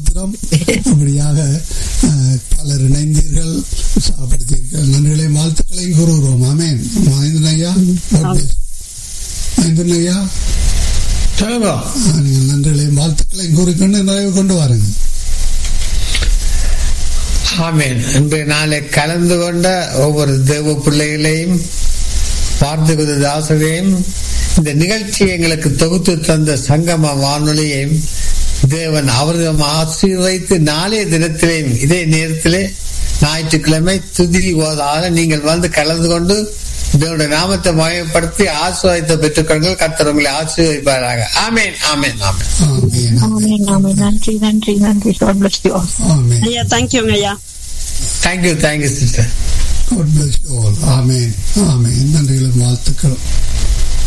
ஸ்தோத்திரம் அப்படியாக அஹ், பலர் இணைந்தீர்கள் உற்சாகப்படுத்தீர்கள் நன்றிகளையும் வாழ்த்துக்களையும் கூறுகிறோம் ஆமேன் மகேந்திரன் ஐயா God bless. மகேந்திரன் ஐயா சொல்லுங்க அஹ், நீங்கள் நன்றிகளையும் வாழ்த்துக்களையும் கூறிக்கொண்டு நிறைவு கொண்டு வாருங்க ஆமீன் இன்றைய நாளை கலந்து கொண்ட ஒவ்வொரு தேவ பிள்ளைகளையும் பார்த்துக்குது தாசரையும் இந்த நிகழ்ச்சி எங்களுக்கு தொகுத்து தந்த சங்கம வானொலியையும் தேவன் அவரிடம் ஆசீர்வைத்து நாளைய தினத்திலேயும் இதே நேரத்திலே ஞாயிற்றுக்கிழமை துதி ஓதாத நீங்கள் வந்து கலந்து கொண்டு தேவனுடைய நாமத்தை மயப்படுத்தி ஆசீர்வாதத்தை பெற்றுக்கொள்கள் கர்த்தர் உங்களை ஆசீர்வதிப்பாராக ஆமேன் ஆமேன் ஆமேன் ஆமேன் ஆமென், ஆமென். நன்றி நன்றி நன்றி God bless you all. ஆமேன் ஐயா தேங்க்யூங்க ஐயா thank you thank you sister God bless you all. Amen amen நன்றிகளும் வாழ்த்துக்களும்